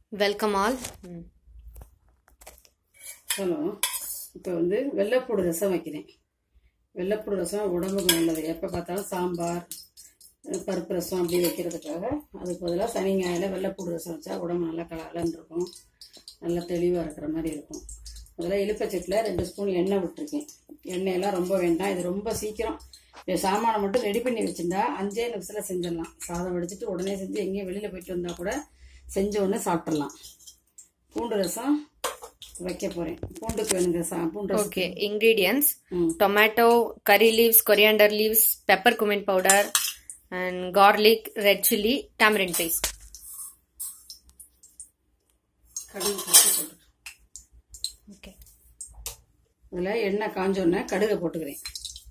Welcome all hello இப்போ வந்து வெள்ளைப்பூடு ரசம் வைக்கிறேன் வெள்ளைப்பூடு ரசம் உடம்புக்கு நல்லது எப்போ பார்த்தாலும் சாம்பார் அஹ் பருப்பு ரசம் அப்படி வைக்கிறதுக்காக அதுக்கு பதிலாக சனி ஞாயிறில் வெள்ளைப்பூடு ரசம் வச்சா உடம்பு நல்லா கலன்னு இருக்கும் நல்லா தெளிவாக இருக்கிற மாதிரி இருக்கும் அதில் எலுப்பச்சட்டில் ரெண்டு ஸ்பூன் எண்ணெய் விட்டுருக்கேன் எண்ணெயெல்லாம் ரொம்ப வேண்டாம் இது ரொம்ப சீக்கிரம் இந்த சாமானை மட்டும் ரெடி பண்ணி வச்சுருந்தா அஞ்சே நிமிஷத்தில் செஞ்சிடலாம் சாதம் வடிச்சிட்டு உடனே செஞ்சு எங்கேயும் வெளியில் போயிட்டு வந்தால் கூட செஞ்ச உடனே சாப்பிட்றலாம் பூண்டு ரசம் வைக்க போகிறேன் பூண்டுக்கு வேணுங்க சா பூண்டு rasam okay ingredients hmm tomato curry leaves coriander leaves pepper cumin powder and garlic red chilli tamarind paste கடுகு கட்டி போட்டு ஓகே இதில் எண்ணெய் காஞ்சோடனே கடுகை போட்டுக்கிறேன்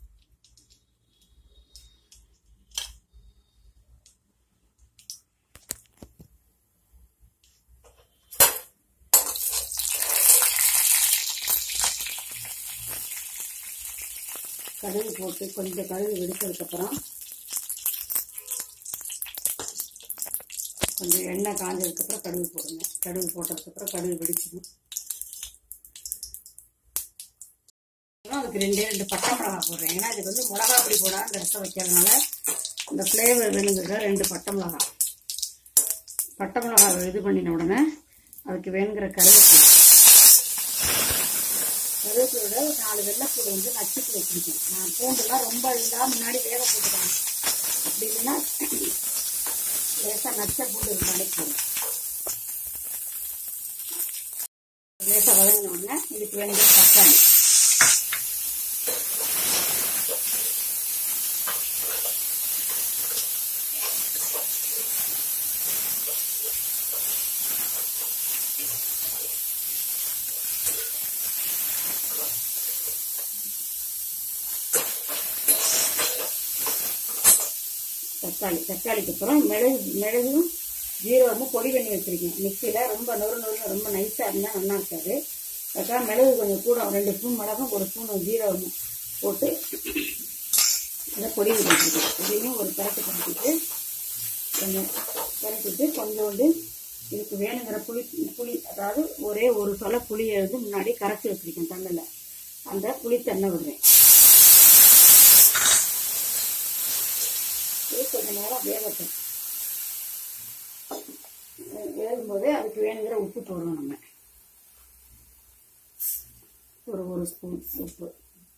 கடுகு போட்டு கொஞ்சம் கடுகு வெடிச்சதுக்கப்புறம் கொஞ்சம் எண்ணெய் காஞ்சதுக்கப்புறம் கடுகு போடுங்க கடுகு போட்டதுக்கப்புறம் கடுகு வெடிச்சிடும் அப்புறம் அதுக்கு ரெண்டே ரெண்டு பட்டை மிளகா போடுறேன் ஏன்னா இதுக்கு வந்து மிளகா பொடி போடாம இந்த ரசம் வைக்கிறதுனால இந்த ஃப்ளேவர் வேணுங்கிறத ரெண்டு பட்டை மிளகா பட்டை மிளகா இது பண்ணின உடனே அதுக்கு வேணுங்கிற கருவேப்பிலை கருவேப்பிலோட ஒரு நாலு வெள்ளைப்பூடு வந்து நச்சுக்கு வச்சிருக்கேன் நான் பூண்டுலாம் ரொம்ப இல்லாம முன்னாடி வேக போட்டுக்கிறேன் அப்படி இல்லைன்னா லேசாக நச்ச பூண்டு இருந்தாலே போதும் லேசாக வதங்கின உடனே இதுக்கு வேணுங்கிற தக்காளி தக்காளி தக்காளிக்கு அப்புறம் மிளகு மிளகும் ஜீரகமும் பொடி பண்ணி வச்சிருக்கேன் மிக்சியில் ரொம்ப நொறு நொறு ரொம்ப நைஸாக இருந்தால் நல்லா இருக்காது அதுக்காக மிளகு கொஞ்சம் கூட ரெண்டு ஸ்பூன் மிளகும் ஒரு ஸ்பூன் ஜீரகமும் போட்டு அதை பொடி பண்ணி வச்சுருக்கேன் இதையும் ஒரு பரட்டு பரட்டிட்டு கொஞ்சம் பரட்டிட்டு கொஞ்சோண்டு இதுக்கு வேணுங்கிற புளி புளி அதாவது ஒரே ஒரு சொல புளியை வந்து முன்னாடி கரைச்சி வச்சிருக்கேன் தண்ணில் அந்த புளி தண்ணை விடுறேன் இது கொஞ்ச நேரம் வேகட்டும் வேகும்போதே அதுக்கு வேணுங்கிற உப்பு போடணும் நம்ம ஒரு ஒரு ஸ்பூன் உப்பு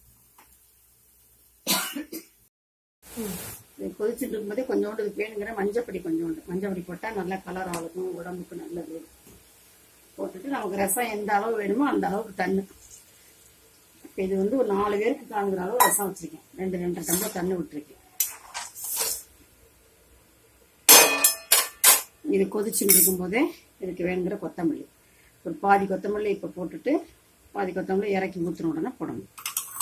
இது கொதிச்சுட்டு இருக்கும்போதே கொஞ்சோண்டு இதுக்கு வேணுங்கிற மஞ்சப்பொடி கொஞ்சோண்டு மஞ்சப்பொடி போட்டால் நல்லா கலர் ஆகும் உடம்புக்கு நல்லது போட்டுட்டு நமக்கு ரசம் எந்த அளவு வேணுமோ அந்த அளவுக்கு தண்ணி இப்போ இது வந்து ஒரு நாலு பேருக்கு காணுங்கிற அளவு ரசம் வச்சிருக்கேன் ரெண்டு ரெண்டரை டம்ளர் தண்ணி விட்டுருக்கேன் இது கொதிச்சுட்டு இருக்கும்போதே இதுக்கு வேணுங்கிற கொத்தமல்லி ஒரு பாதி கொத்தமல்லி இப்போ போட்டுட்டு பாதி கொத்தமல்லி இறக்கி ஊற்றின உடனே போடணும்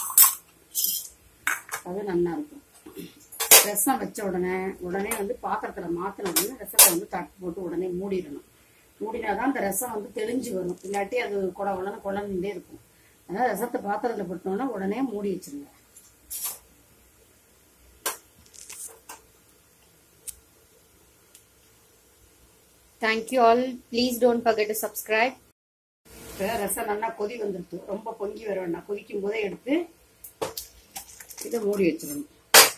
அது நல்லா இருக்கும் ரசம் வச்ச உடனே உடனே வந்து பாத்திரத்தில் மாற்றின உடனே ரசத்தை வந்து தட்டு போட்டு உடனே மூடிடணும் மூடினாதான் அந்த ரசம் வந்து தெளிஞ்சு வரும் இல்லாட்டி அது குட உடனே குழந்தைண்டே இருக்கும் அதனால் ரசத்தை பாத்திரத்தில் போட்டோன்னா உடனே மூடி வச்சிருங்க thank you all please don't forget to subscribe இப்போ ரசம் நல்லா கொதி வந்துடுது ரொம்ப பொங்கி வர வேண்டாம் கொதிக்கும் போதே எடுத்து இதை மூடி வச்சிடணும்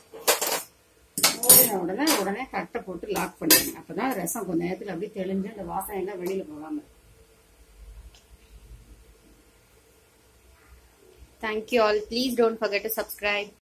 மூடின உடனே உடனே தட்டை போட்டு லாக் பண்ணிடுங்க அப்பதான் ரசம் கொஞ்ச நேரத்தில் அப்படியே தெளிஞ்சு அந்த வாசனை எல்லாம் வெளியில போகாம இருக்கும். Thank you all please don't forget to subscribe